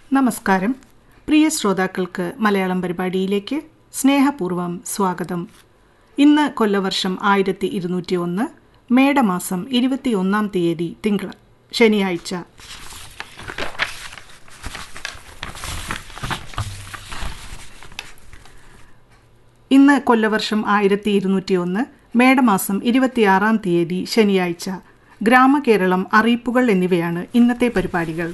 നമസ്കാരം പ്രിയ ശ്രോതാക്കൾക്ക് മലയാളം പരിപാടിയിലേക്ക് സ്നേഹപൂർവ്വം സ്വാഗതം ഇന്ന് കൊല്ലവർഷം ആയിരത്തി ഇരുന്നൂറ്റി ഒന്ന് മേടമാസം ഇരുപത്തിയൊന്നാം തീയതി തിങ്കൾ ശനിയാഴ്ച ഇന്ന് കൊല്ലവർഷം ആയിരത്തി ഇരുന്നൂറ്റി ഒന്ന് മേടമാസം ഇരുപത്തിയാറാം തീയതി ശനിയാഴ്ച ഗ്രാമകേരളം അറിയിപ്പുകൾ എന്നിവയാണ് ഇന്നത്തെ പരിപാടികൾ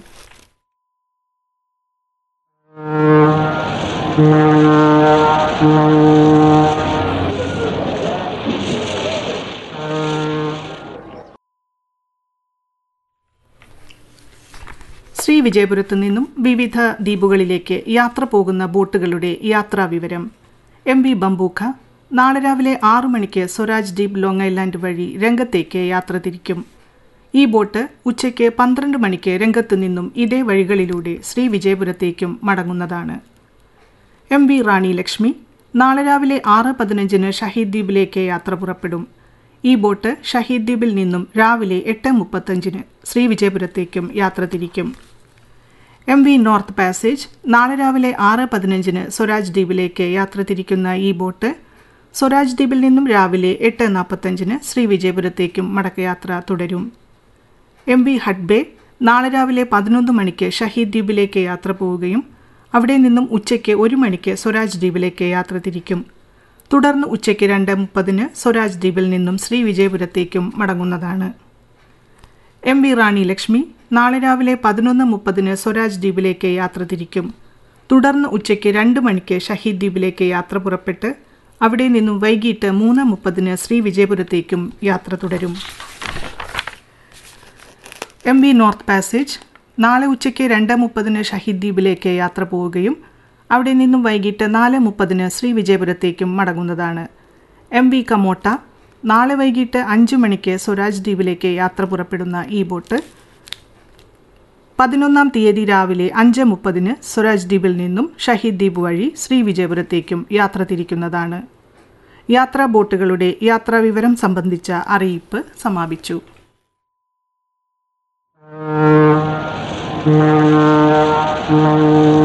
ശ്രീ വിജയപുരത്തു നിന്നും വിവിധ ദ്വീപുകളിലേക്ക് യാത്ര പോകുന്ന ബോട്ടുകളുടെ യാത്രാ വിവരം എം വി ബംബൂഖ നാളെ രാവിലെ ആറു മണിക്ക് സ്വരാജ് ദ്വീപ് ലോങ് ഐലാൻഡ് വഴി രംഗത്തേക്ക് യാത്ര തിരിക്കും ഈ ബോട്ട് ഉച്ചയ്ക്ക് പന്ത്രണ്ട് മണിക്ക് രംഗത്തു നിന്നും ഇതേ വഴികളിലൂടെ ശ്രീ വിജയപുരത്തേക്കും മടങ്ങുന്നതാണ് എം വി റാണി ലക്ഷ്മി നാളെ രാവിലെ ആറ് പതിനഞ്ചിന് ഷഹീദ് ദ്വീപിലേക്ക് യാത്ര പുറപ്പെടും ഈ ബോട്ട് ഷഹീദ് ദ്വീപിൽ നിന്നും രാവിലെ എട്ട് മുപ്പത്തഞ്ചിന് ശ്രീ വിജയപുരത്തേക്കും യാത്ര തിരിക്കും എം വി നോർത്ത് പാസേജ് നാളെ രാവിലെ ആറ് പതിനഞ്ചിന് സ്വരാജ് ദ്വീപിലേക്ക് യാത്ര തിരിക്കുന്ന ഈ ബോട്ട് സ്വരാജ് ദ്വീപിൽ നിന്നും രാവിലെ എട്ട് നാൽപ്പത്തഞ്ചിന് ശ്രീ വിജയപുരത്തേക്കും മടക്കയാത്ര തുടരും എം വി ഹഡ്ബേ നാളെ രാവിലെ പതിനൊന്ന് മണിക്ക് ഷഹീദ് ദ്വീപിലേക്ക് യാത്ര പോവുകയും അവിടെ നിന്നും ഉച്ചയ്ക്ക് ഒരു മണിക്ക് സ്വരാജ് ദ്വീപിലേക്ക് യാത്ര തിരിക്കും തുടർന്ന് ഉച്ചയ്ക്ക് രണ്ട് മുപ്പതിന് സ്വരാജ് ദ്വീപിൽ നിന്നും ശ്രീ വിജയപുരത്തേക്കും മടങ്ങുന്നതാണ് എം വി റാണി ലക്ഷ്മി നാളെ രാവിലെ പതിനൊന്ന് മുപ്പതിന് സ്വരാജ് ദ്വീപിലേക്ക് യാത്ര തിരിക്കും തുടർന്ന് ഉച്ചയ്ക്ക് രണ്ട് മണിക്ക് ഷഹീദ് ദ്വീപിലേക്ക് യാത്ര പുറപ്പെട്ട് അവിടെ നിന്നും വൈകിട്ട് മൂന്ന് മുപ്പതിന് ശ്രീ വിജയപുരത്തേക്കും യാത്ര തുടരും എം വി നോർത്ത് പാസേജ് നാളെ ഉച്ചയ്ക്ക് രണ്ട് മുപ്പതിന് ഷഹീദ് ദ്വീപിലേക്ക് യാത്ര പോവുകയും അവിടെ നിന്നും വൈകിട്ട് നാല് മുപ്പതിന് ശ്രീ വിജയപുരത്തേക്കും മടങ്ങുന്നതാണ് എം വി കമോട്ട നാളെ വൈകിട്ട് അഞ്ച് മണിക്ക് സ്വരാജ് ദ്വീപിലേക്ക് യാത്ര പുറപ്പെടുന്ന ഈ ബോട്ട് പതിനൊന്നാം തീയതി രാവിലെ അഞ്ച് മുപ്പതിന് സ്വരാജ് ദ്വീപിൽ നിന്നും ഷഹീദ് ദ്വീപ് വഴി ശ്രീ വിജയപുരത്തേക്കും യാത്ര തിരിക്കുന്നതാണ് യാത്രാ ബോട്ടുകളുടെ യാത്രാ വിവരം സംബന്ധിച്ച അറിയിപ്പ് സമാപിച്ചു Thank you.